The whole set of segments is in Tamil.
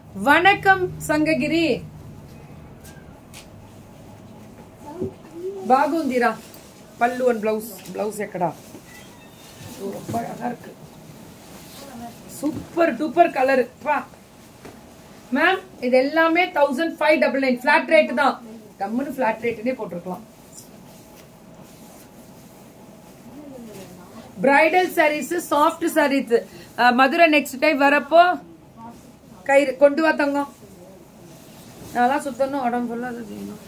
வணக்கம் சங்ககிரி பாகுந்திரா பல்லு ஒன் பிளவுஸ் பிளவுஸ் எக்கடா இது ரொம்ப அழகா இருக்கு சூப்பர் டூப்பர் கலர் பா மேம் இது எல்லாமே thousand five double nine flat rate தான் கம்முன்னு ஃபிளாட் ரேட்னே போட்டிருக்கலாம் bridal saris soft saris Madurai next time வரப்போ கயிறு கொண்டு வா தங்கம் நல்லா சுத்தணும் உடம்பு ஃபுல்லா அது செய்யணும்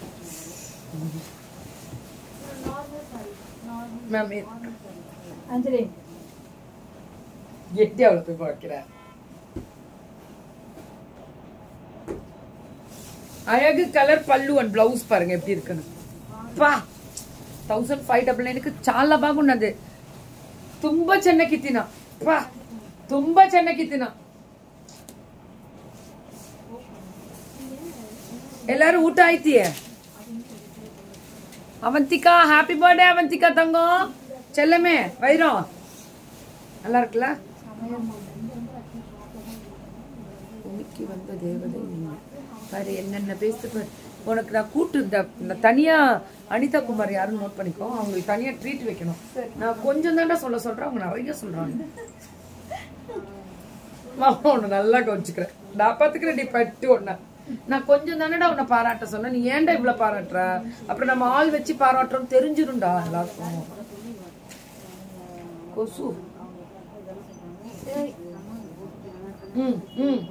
மேம் அஞ்சலி எட்டி அவளை போய் பார்க்கிறேன் அழகு கலர் పళ్ళు అండ్ బ్లౌజ్ பாருங்க எப்படி இருக்குன்னு పా థౌసండ్ ఫైవ్ డబల్ నైన్కి చాలా బాగున్నది ತುಂಬ ಚೆನ್ನಾಗಿತ್ತಿನ ಪಾ ತುಂಬಾ ಚೆನ್ನಾಗಿತ್ತಿನ எல்லாரும் ಊಟ ಆಯ್ತಿಯೇ அவந்திகா ஹாப்பி பர்த்டே அவந்திகா தங்கம் செல்லமே வைரம் நல்லா இருக்குல்ல பூமிக்கு வந்த தேவதை நீங்க பாரு என்னென்ன பேசு பாரு உனக்கு நான் கூட்டு இந்த இந்த தனியா அனிதா குமார் யாருன்னு நோட் பண்ணிக்கோ அவங்களுக்கு தனியா ட்ரீட் வைக்கணும் நான் கொஞ்சம் தாண்டா சொல்ல சொல்றேன் அவங்க நிறைய சொல்றாங்க மாமா உன்னை நல்லா கவனிச்சுக்கிறேன் நான் பாத்துக்கிறேன் நீ பட்டு ஒன்ன நான் கொஞ்சம் தானடா உன்னை பாராட்ட சொன்னேன் நீ ஏன்டா இவ்வளவு பாராட்டுற அப்புறம் நம்ம ஆள் வச்சு பாராட்டுறோம் தெரிஞ்சிரும்டா எல்லாருக்கும் கொசு ம் ம்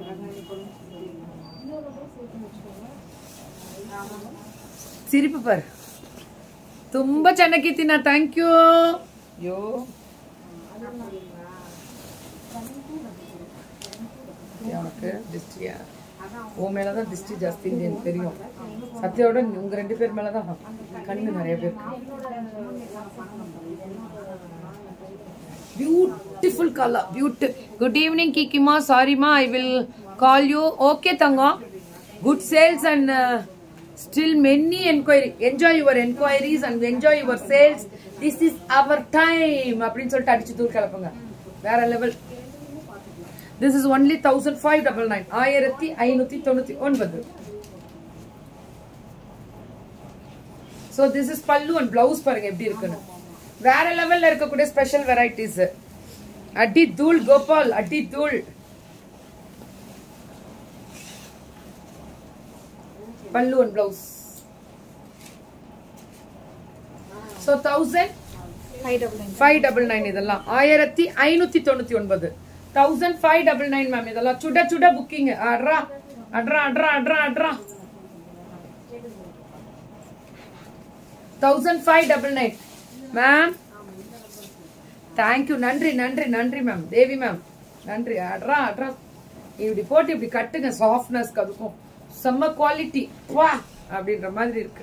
ಸಿರಿಪು ಪರ್ ತುಂಬಾ ಚೆನ್ನಾಗಿತ್ತೀನ ಥ್ಯಾಂಕ್ ಯು ಯೋ உனக்கு டிஸ்ட்ரியா உன் மேலதான் டிஸ்ட்ரி ஜாஸ்தி எனக்கு தெரியும் சத்யாவோட உங்க ரெண்டு பேர் மேலதான் கண்ணு நிறைய பேர் beautiful colour beauty good evening கிக்கிமா சாரிமா I will call you okay தங்கம் good sales and still many enquiry enjoy your enquiries and enjoy your sales this is our time அப்படின்னு சொல்லிட்டு அடிச்சு தூள் கிளப்புங்க வேற level this is only thousand five double nine ஆயிரத்தி ஐநூத்தி தொண்ணூத்தி ஒன்பது so this is pallu and blouse பாருங்க எப்படி இருக்குன்னு வேற லெவல்ல இருக்கக்கூடிய ஸ்பெஷல் வெரைட்டிஸ் அடி தூள் கோபால் அடி தூள் pallu and blouse so thousand five double nine five double nine இதெல்லாம் ஆயிரத்தி ஐநூத்தி தொண்ணூத்தி ஒன்பது thousand five double nine ma'am இதெல்லாம் சுட சுட புக்கிங் அட்ரா அட்ரா அட்ரா அட்ரா அட்ரா thousand five double nine ma'am thank you நன்றி நன்றி நன்றி மேம் தேவி மேம் நன்றி அட்ரா அட்ரா இப்படி போட்டு இப்படி கட்டுங்க சாஃப்ட்னஸ்க்கு அதுக்கும் செம்ம குவாலிட்டி வா அப்படின்ற மாதிரி இருக்கு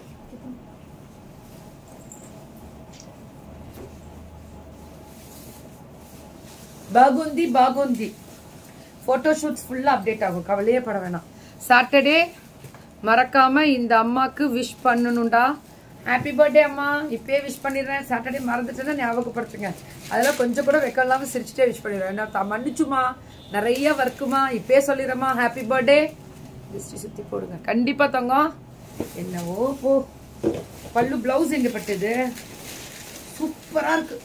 பாகுந்தி பாகுந்தி போட்டோ ஷூட்ஸ் ஃபுல்லா அப்டேட் ஆகும் கவலையே பட வேணாம் சாட்டர்டே மறக்காம இந்த அம்மாக்கு விஷ் பண்ணணும்டா ஹாப்பி பர்த்டே அம்மா இப்பயே விஷ் பண்ணிடுறேன் சாட்டர்டே மறந்துட்டேன்னா ஞாபகப்படுத்துங்க அதெல்லாம் கொஞ்சம் கூட வெக்கம் இல்லாம சிரிச்சுட்டே விஷ் பண்ணிடுறேன் என்ன த- மன்னிச்சுமா நிறைய ஒர்க்குமா இப்பயே சொல்லிடுறேம்மா ஹாப்பி பர்த்டே திருஷ்டி சுத்தி போடுங்க கண்டிப்பா தங்கம் என்னவோ போ பல்லு பிளவுஸ் எங்க பட்டது சூப்பரா இருக்கு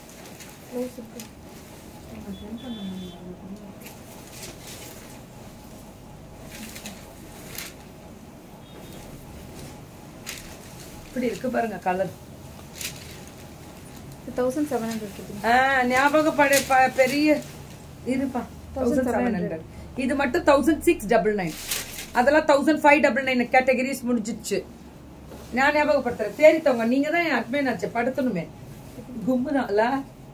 இப்படி இருக்கு பாருங்க கலர் தௌசண்ட் செவன் ஹண்ட்ரட் இருக்குது ஞாபகப்பட ப- பெரிய இருப்பா தௌசண்ட் செவன் ஹண்ட்ரட் இது மட்டும் தௌசண்ட் சிக்ஸ் டபுள் நைன் அதெல்லாம் thousand five double nine categories முடிஞ்சிச்சு நான் ஞாபகப்படுத்துறேன் சரி தவங்க நீங்க தான் என் அட்மைன் ஆச்சு படுத்தணுமே கும்முதான்ல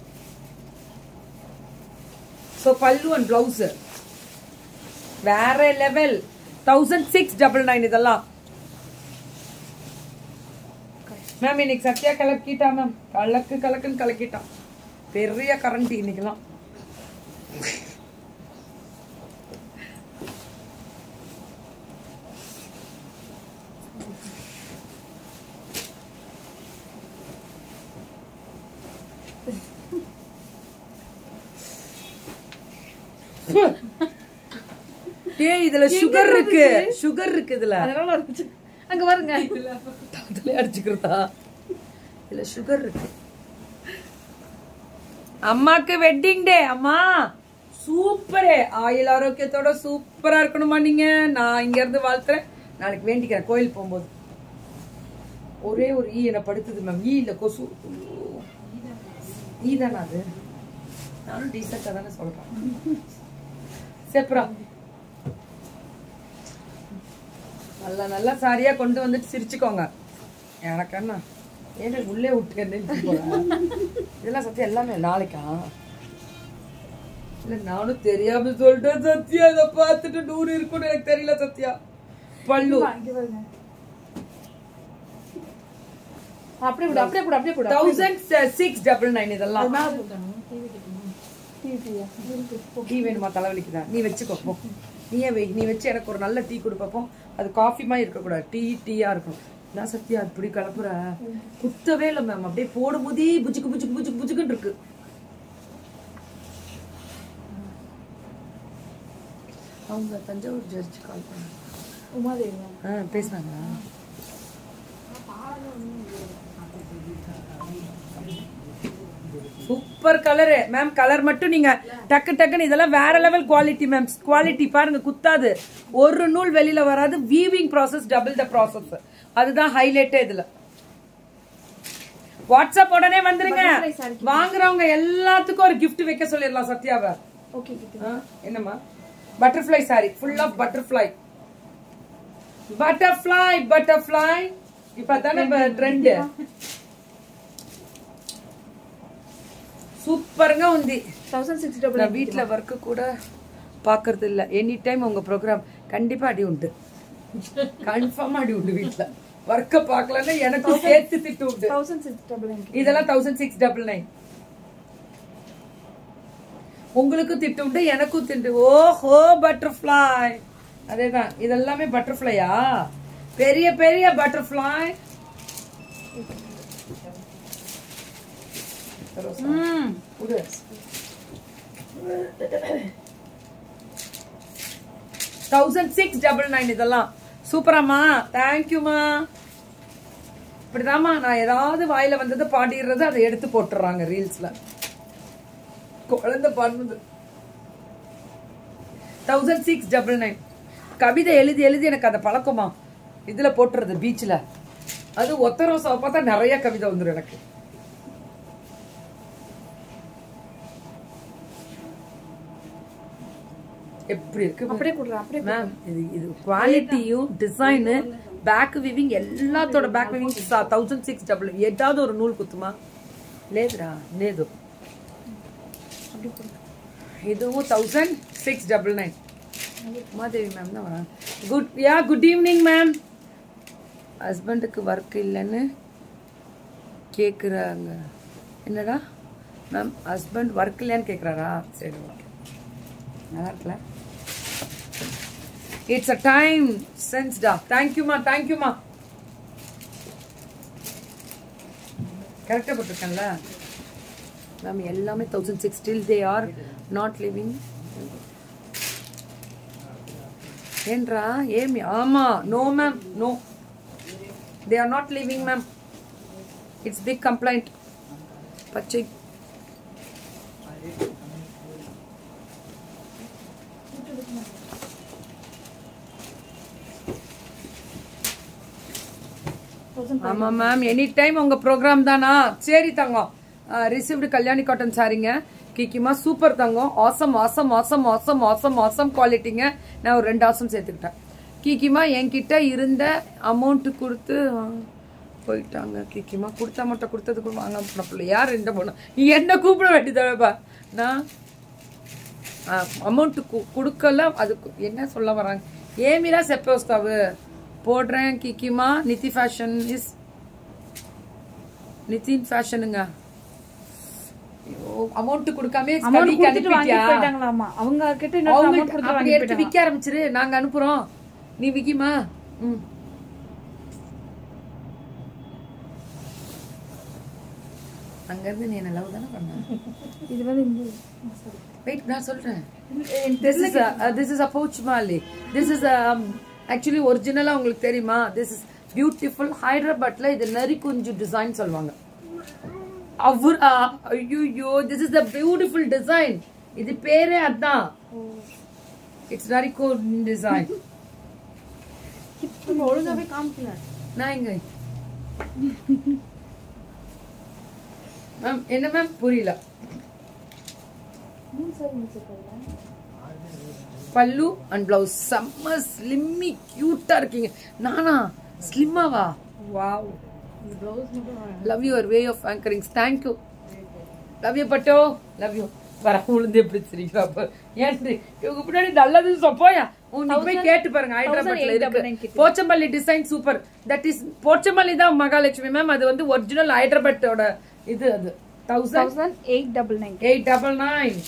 ஸோ பல்லு அண்ட் பிளவுஸ் வேற level thousand six double nine இதெல்லாம் மேம் இன்னைக்கு சத்யா கலக்கிட்டா மேம் கலக்கு கலக்குன்னு கலக்கிட்டான் பெரிய கரண்ட் இன்னைக்கெல்லாம் ஏய் இதுல சுகர் இருக்கு சுகர் இருக்கு இதுல அதனால இருந்துச்சு அங்க பாருங்க அதுல அடிச்சுக்கிறதா இதுல சுகர் இருக்கு அம்மாக்கு வெட்டிங் டே அம்மா சூப்பரே ஆயுள் ஆரோக்கியத்தோட சூப்பரா இருக்கணுமா நீங்க நான் இங்க இருந்து வாழ்த்துறேன் நாளைக்கு வேண்டிக்கிறேன் கோயில் போகும்போது ஒரே ஒரு ஈ என்ன படுத்துது மேம் ஈ இல்ல கொசு ஈ தானே அது நானும் டீசெண்டா தானே சொல்றேன் செப்ரா நல்ல நல்ல சாரியா கொண்டு வந்துட்டு சிரிச்சுக்கோங்க எனக்கு என்ன ஏன் உள்ளே விட்டுக்கன்னு இதெல்லாம் சத்தியம் எல்லாமே நாளைக்கா இல்ல நானும் தெரியாம சொல்லிட்டேன் சத்யா இதை பார்த்துட்டு நூறு இருக்கும்னு எனக்கு தெரியல சத்யா பல்லு இங்க பாருங்க அப்படியே கூட அப்படியே கூட அப்படியே கூட தௌசண்ட் சிக்ஸ் டபுள் நைன் இதெல்லாம் மேல போட்டாங்க டிவி கிட்டணும் டிவி டிவியா இருக்கு டீ வேணுமா தலைவலிக்குதா நீ வச்சுக்கோ போ நீயே வை நீ வச்சு எனக்கு ஒரு நல்ல டீ கொடு பார்ப்போம் அது காஃபி மாதிரி இருக்கக்கூடாது டீ டீயா இருக்கணும் நான் சத்யா இப்படி கலப்புற குத்தவே இல்லை மேம் அப்படியே போடும் போதே புஜுக்கு புஜுக்கு புஜுக்கு புஜுக்குன்னு இருக்கு அவங்க தஞ்சாவூர் ஜட்ஜ் கால் பண்ணாங்க உமாதேவியா ஆ பேசுனாங்களா சூப்பர் கலரு மேம் கலர் மட்டும் நீங்க டக்கு டக்குன்னு இதெல்லாம் வேற லெவல் குவாலிட்டி மேம் குவாலிட்டி பாருங்க குத்தாது ஒரு நூல் வெளியில வராது weaving process double the process அதுதான் ஹைலைட்டே இதுல வாட்ஸ்அப் உடனே வந்துருங்க வாங்குறவங்க எல்லாத்துக்கும் ஒரு gift வைக்க சொல்லிடலாம் சத்யாவை ஓகே கிட்ட ஆ, என்னம்மா butterfly sari full of butterfly butterfly butterfly இப்ப தானே ட்ரெண்ட் சூப்பருங்க உந்தி தௌசண்ட் சிக்ஸ் டபுள் நான் வீட்ல ஒர்க்கு கூட பாக்குறது இல்ல எனி டைம் உங்க ப்ரோக்ராம் கண்டிப்பா அடி உண்டு கன்ஃபார்ம் அடி உண்டு வீட்ல ஒர்க்க பார்க்கலன்னா எனக்கு சேர்த்து திட்டு உண்டு தௌசண்ட் சிக்ஸ் டபுள் நைன் இதெல்லாம் தௌசண்ட் சிக்ஸ் டபுள் நைன் உங்களுக்கும் திட்டு உண்டு எனக்கும் திட்டு ஓஹோ பட்டர்ஃப்ளை அதேதான் இதெல்லாமே பட்டர்ஃப்ளையா பெரிய பெரிய பட்டர்ஃப்ளை ம் விடு தௌசண்ட் சிக்ஸ் டபுள் நைன் இதெல்லாம் சூப்பராம்மா தேங்க்யூமா இப்படிதாம்மா நான் ஏதாவது வாயில வந்தது பாடிடுறது அதை எடுத்து போட்டுறாங்க ரீல்ஸ்ல குழந்தை பண்ணுது தௌசண்ட் சிக்ஸ் டபுள் நைன் கவிதை எழுதி எழுதி எனக்கு அதை பழக்கமா இதுல போட்டுறது பீச்ல அது ஒத்த ரோசாவை பார்த்தா நிறைய கவிதை வந்துடும் எனக்கு எப்படி இருக்கு பாரு. அப்படியே கொடுறேன் அப்படியே மேம் இது இது குவாலிட்டியும் டிசைனு பேக் விவிங் எல்லாத்தோட back weaving thousand six double ஏதாவது ஒரு நூல் குத்துமா లేదురా లేదు அப்படியே கொடு இதுவும் thousand six double nine Umadevi ma'am தான் வரேன் good yeah good evening ma'am ஹஸ்பண்டுக்கு ஒர்க் இல்லைன்னு கேட்குறாங்க என்னடா மேம் ஹஸ்பண்ட் ஒர்க் இல்லைன்னு கேட்குறாரா சரி ஓகே நல்லா இருக்கல இட்ஸ் அ டைம் சென்ஸ்டா தேங்க்யூமா தேங்க்யூமா கரெக்டாக போட்டிருக்கேன்ல மேம் எல்லாமே thousand six still they are not living ஏன்றா ஏமி ஆமா no ma'am no they are not living ma'am it's big complaint பச்சை தௌசண்ட் ஆமா மேம் எனி டைம் உங்க ப்ரோக்ராம் தானா சரி தங்கம் ரிசீவ்டு கல்யாணி காட்டன் சாரிங்க கிக்கிமா சூப்பர் தங்கம் awesome awesome awesome awesome awesome awesome குவாலிட்டிங்க நான் ஒரு ரெண்டு ஆசம் சேர்த்துக்கிட்டேன் கிக்கிமா என்கிட்ட இருந்த அமௌண்ட் கொடுத்து ஆ, போயிட்டாங்க கிக்கிமா கொடுத்த மட்டும் கொடுத்ததுக்கு வாங்க போன பிள்ளை யார் ரெண்டு பொண்ணு நீ என்ன கூப்பிட வேண்டியதாப்பா நான் அமௌண்ட் கொடுக்கல அதுக்கு என்ன சொல்ல வராங்க ஏமிரா செப்போஸ்தாவு போடுறேன் கிக்கிமா நிதி ஃபேஷன் இஸ் நிதின் ஃபேஷனுங்க அமௌண்ட் கொடுக்காம அமௌண்ட் கவிக்கு கொடுத்துட்டு வாங்கிட்டு அனுப்பிட்டியா? போயிட்டாங்களாமா அவங்க கிட்ட இன்னொரு அமௌண்ட் அவங்களுக்கு கொடுத்து அப்படி வாங்கிட்டு எடுத்து போயிட்டாங்க விக்க ஆரம்பிச்சிரு நாங்க அனுப்புறோம் நீ விக்கிமா ம் அங்கேருந்து நீ என்ன லவ் தானே பண்ண இது வந்து இந்த sorry. வெயிட் நான் சொல்கிறேன் எனக்கு this is this is a pouch மாலி திஸ் இஸ் ஆக்சுவலி ஒரிஜினலா உங்களுக்கு தெரியுமா திஸ் இஸ் பியூட்டிஃபுல் ஹைதராபாத்ல இது நரி குஞ்சு டிசைன் சொல்லுவாங்க அவர் ஐயோ this is the beautiful design இது பேரே அதான் இட்ஸ் நரி டிசைன் இப்போ ஒழுங்காவே காமிக்கல நான் எங்க மேம் என்ன மேம் புரியல மூணு சாரி முடிச்சிருக்காங்க பல்லு அண்ட் பிளவுஸ் செம்ம ஸ்லிம்மி கியூட்டா இருக்கீங்க நானா ஸ்லிம்மாவா வாவ் ப்ளவுஸ் மட்டும் love your way of anchorings thank you love you பட்டோ லவ் யூ வர உளுந்து எப்படி சிரிக்கிறா அப்ப ஏன் இவங்க பின்னாடி நல்லது சொப்போயா நீ போய் கேட்டு பாருங்க ஹைதராபாத்ல இருக்கு Pochampally design super that is Pochampally தான் மகாலட்சுமி மேம் அது வந்து ஒரிஜினல் ஹைதராபாத்தோட இது அது thousand thousand eight double nine eight double nine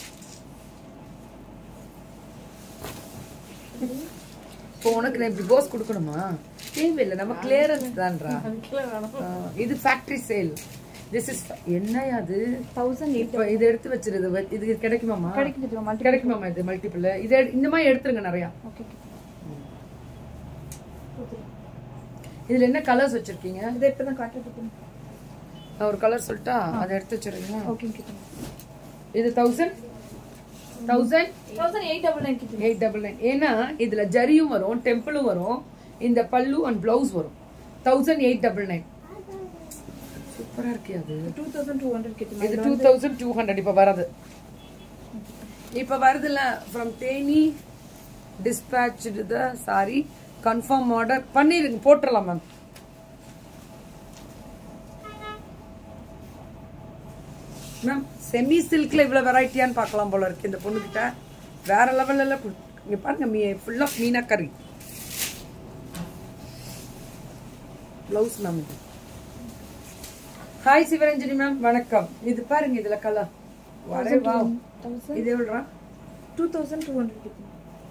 இப்போ உனக்கு நான் இப்படி போஸ் கொடுக்கணுமா தேவையில்லை நம்ம கிளியரன்ஸ் தான்றா ஆ, இது ஃபேக்டரி சேல் திஸ் இஸ் என்னையா அது தௌசண்ட் எயிட் இப்போ இது எடுத்து வச்சிருது வ- இது கிடைக்குமாமா கிடைக்குது மல்டி கிடைக்குமாமா இது மல்டிபிள் இது எடு- இந்த மாதிரி எடுத்துருங்க நிறையா ஓகே இதுல என்ன கலர்ஸ் வச்சிருக்கீங்க இதை இப்போ தான் காட்டுறது நான் ஒரு கலர் சொல்லிட்டா அதை எடுத்து வச்சிருக்கீங்க ஓகே ஓகே இது thousand thousand thousand eight double nine கிட்ட எயிட் டபுள் நைன் ஏன்னா இதுல ஜரியும் வரும் டெம்பிளும் வரும் இந்த பல்லு அண்ட் பிளவுஸ் வரும் தௌசண்ட் எயிட் டபுள் நைன் சூப்பரா இருக்கே அது டூ தௌசண்ட் டூ ஹண்ட்ரட் கிட்ட இது டூ தௌசண்ட் டூ ஹண்ட்ரட் இப்போ வரது இப்போ வருதுல்ல from Theni dispatch the sari confirm order பண்ணிருங்க போட்டுடலாம் மேம் மேம் செமி சில்க்ல இவ்வளவு வெரைட்டியான்னு பார்க்கலாம் போல இருக்கு இந்த பொண்ணுகிட்ட வேற லெவல்ல எல்லாம் கு- இங்க பாருங்க மீ ஃபுல்லா மீனா கறி பிளவுஸ் மேம் இது ஹாய் சிவரஞ்சனி மேம் வணக்கம் இது பாருங்க இதுல கலர் வரே வா தௌசண்ட் இது எவ்வளோ டூ தௌசண்ட் டூ ஹண்ட்ரட் கிட்ட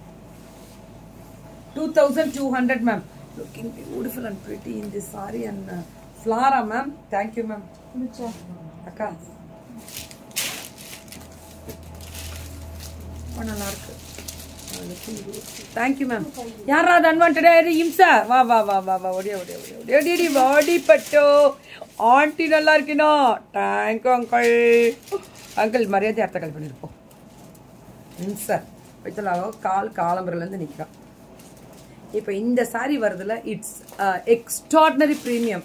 two thousand two hundred ma'am looking beautiful and pretty in this sari and Flora ma'am thank you ma'am முடிச்சா அக்கா ரொம்ப நல்லா இருக்கு தேங்க்யூ மேம் யாராவது அன்வான்டா இம்சா வா வா வா வா வா ஒடியா ஒடியா ஒடியா ஒடியா ஒடியடி வாடி பட்டோ ஆண்டி நல்லா இருக்கினோ தேங்க்யூ அங்கிள் அங்கிள் மரியாதை அர்த்த கால் பண்ணிருப்போம் இம்சா வைத்தலாக கால் காலம்பரிலேருந்து நிற்கிறான் இப்போ இந்த சாரி வருதுல இட்ஸ் எக்ஸ்ட்ராடினரி ப்ரீமியம்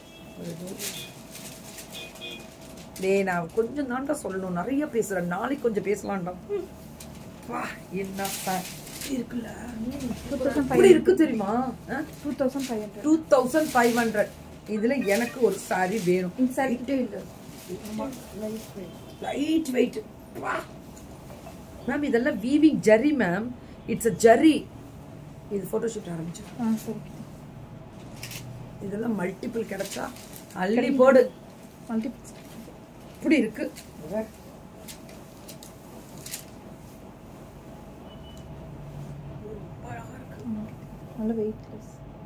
டேய் நான் கொஞ்சம் தான்டா சொல்லணும் நிறைய பேசுறேன் நாளைக்கு கொஞ்சம் பேசலாம்டா வா என்ன சார் இருக்குல்ல டூ தௌசண்ட் இப்படி இருக்கு தெரியுமா two thousand five hundred two thousand five hundred இதுல எனக்கு ஒரு சாரி வேணும் இந்த saree கிட்டே இல்லை லைட் வெயிட் மேம் இதெல்லாம் weaving zari ma'am it's a zari இது ஃபோட்டோஷூட் ஆரம்பிச்சு ஆ சரி இதெல்லாம் மல்டிபிள் கிடைச்சா அள்ளி போடு மல்டிபிள் இப்படி இருக்கு நல்ல வெயிட்லெஸ்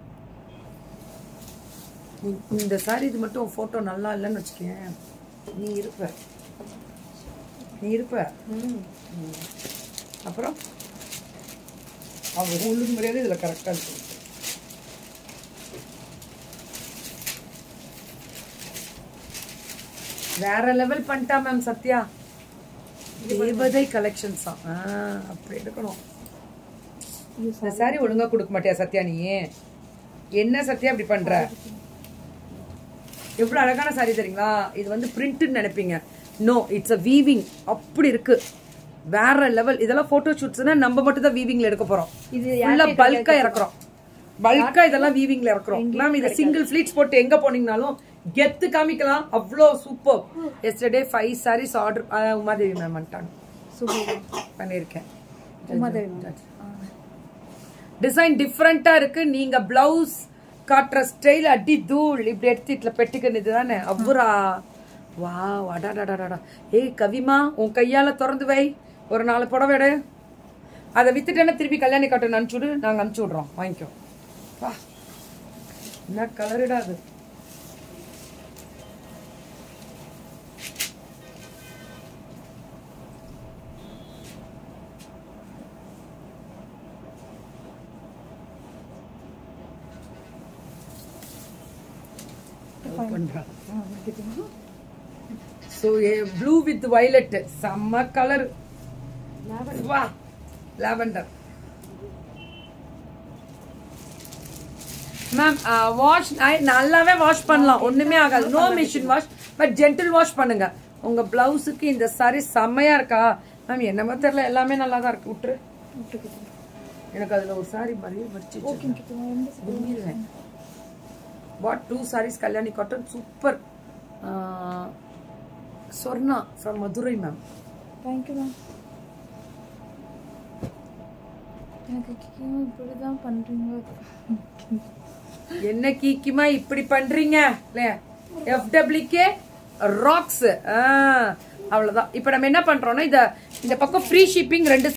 நீ- இந்த சாரி இது மட்டும் போட்டோ நல்லா இல்லைன்னு வச்சுக்கேன் நீ இருப்ப நீ இருப்ப ம். அப்புறம் அவ ஒழுங்கு முறையாவது இதுல கரெக்டா இருக்கு வேற லெவல் பண்ணிட்டா மேம் சத்யா தேவதை கலெக்ஷன்ஸா அப்படி எடுக்கணும் இந்த சாரி ஒழுங்கா கொடுக்க மாட்டியா சத்யா நீ என்ன சத்யா இப்படி பண்ற எவ்வளவு அழகான சாரி தெரியுங்களா இது வந்து பிரிண்ட்னு நினைப்பீங்க நோ இட்ஸ் அ வீவிங் அப்படி இருக்கு வேற லெவல் இதெல்லாம் போட்டோ ஷூட்ஸ்னா நம்ம மட்டும் தான் வீவிங்ல எடுக்க போறோம் இது ஃபுல்லா பல்கா இறக்குறோம் பல்கா இதெல்லாம் வீவிங்ல இறக்குறோம் மேம் இதை சிங்கிள் ஃபிளீட்ஸ் போட்டு எங்க போனீங்கனாலும் கெத்து காமிக்கலாம் அவ்வளோ super yesterday five saris order Umadevi ma'am வந்துட்டாங்க சூப்பர் பண்ணியிருக்கேன் உமாதேவி மேம் டிசைன் டிஃப்ரெண்டா இருக்கு நீங்க பிளவுஸ் காட்டுற ஸ்டைல் அடி தூள் இப்படி எடுத்து இதுல பெட்டிக்கிறது தானே அவ்வளா வா அடாடாடாடா ஏய் கவிமா உன் கையால திறந்து வை ஒரு நாலு புடவை எடு அதை வித்துட்டேன்னா திருப்பி கல்யாணி காட்டன் அனுப்பிச்சுடு நாங்க அனுப்பிச்சு விடுறோம் வாங்கிக்கோ வா என்ன கலருடா அது பண்றான் ஆ okay so blue with violet செம்ம கலர் வா லாவெண்டர் மேம் வாஷ் நல்லாவே வாஷ் பண்ணலாம் ஒண்ணுமே ஆகாது no machine wash but gentle wash பண்ணுங்க உங்க பிளவுஸுக்கு இந்த சாரி செம்மையா இருக்கா மேம் என்னமோ தெரியல எல்லாமே நல்லா தான் இருக்கு விட்டுரு ஓகே எனக்கு அதுல ஒரு சாரி மாதிரியே வச்சு ஓகே ஓகே உண்மையிலே what two saris Kalyani cotton super Sorna from Madurai ma'am thank you ma'am எனக்கு கிக்கியும் இப்படி தான் பண்ணுறீங்க என்ன கீக்கிமா இப்படி பண்றீங்க இல்லையா எஃப்டபிள்யூகே ராக்ஸ் அவ்வளவுதான் இப்போ நம்ம என்ன பண்றோம்னா இத இந்த பக்கம் ஃப்ரீ ஷிப்பிங் ரெண்டு